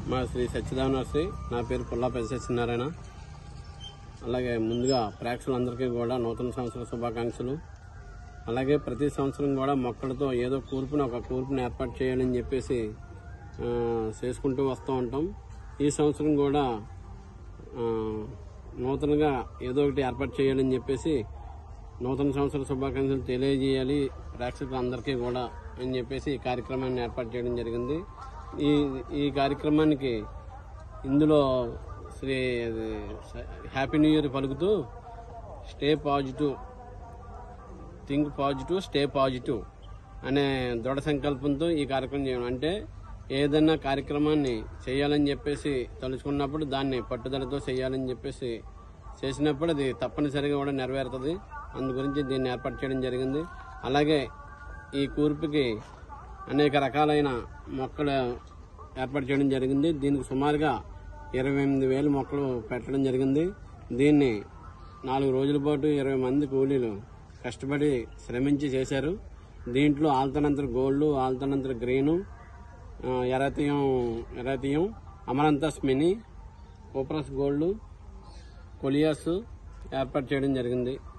మా శ్రీ సత్యదానశ్రీ నా పేరు పుల్లా పెద్ద సత్యనారాయణ అలాగే ముందుగా ప్రేక్షకులందరికీ కూడా నూతన సంవత్సర శుభాకాంక్షలు అలాగే ప్రతి సంవత్సరం కూడా మొక్కలతో ఏదో కూర్పుని ఒక కూర్పుని ఏర్పాటు చేయాలని చెప్పేసి ఆ, చేసుకుంటూ వస్తూ ఉంటాం ఈ సంవత్సరం కూడా ఆ, నూతనంగా ఏదో ఒకటి ఏర్పాటు చేయాలని చెప్పేసి నూతన సంవత్సర శుభాకాంక్షలు తెలియజేయాలి ప్రేక్షకులందరికీ కూడా అని చెప్పేసి ఈ కార్యక్రమాన్ని ఏర్పాటు చేయడం జరిగింది ఈ ఈ కార్యక్రమానికి ఇందులో శ్రీ అది, హ్యాపీ న్యూ ఇయర్ పలుకుతూ stay positive think positive stay positive అనే దృఢ సంకల్పంతో ఈ కార్యక్రమం చేయడం అంటే ఏదైనా కార్యక్రమాన్ని చేయాలని చెప్పేసి తలుచుకున్నప్పుడు దాన్ని పట్టుదలతో చేయాలని చెప్పేసి చేసినప్పుడు అది తప్పనిసరిగా కూడా నెరవేరుతుంది అందు గురించి దీన్ని ఏర్పాటు చేయడం జరిగింది అలాగే ఈ కూర్పుకి అనేక రకాలైన మొక్కలు ఏర్పాటు చేయడం జరిగింది దీనికి సుమారుగా ఇరవై ఎనిమిది వేల మొక్కలు పెట్టడం జరిగింది దీన్ని నాలుగు రోజుల పాటు ఇరవై మంది కూలీలు కష్టపడి శ్రమించి చేశారు దీంట్లో ఆల్తనంతర గోల్డ్ ఆల్తనంతర గ్రీను ఆ, ఎరాతియం ఎరాతియం అమరంతస్ మినీ కోప్రస్ గోల్డ్ కొలియాస్ ఏర్పాటు చేయడం జరిగింది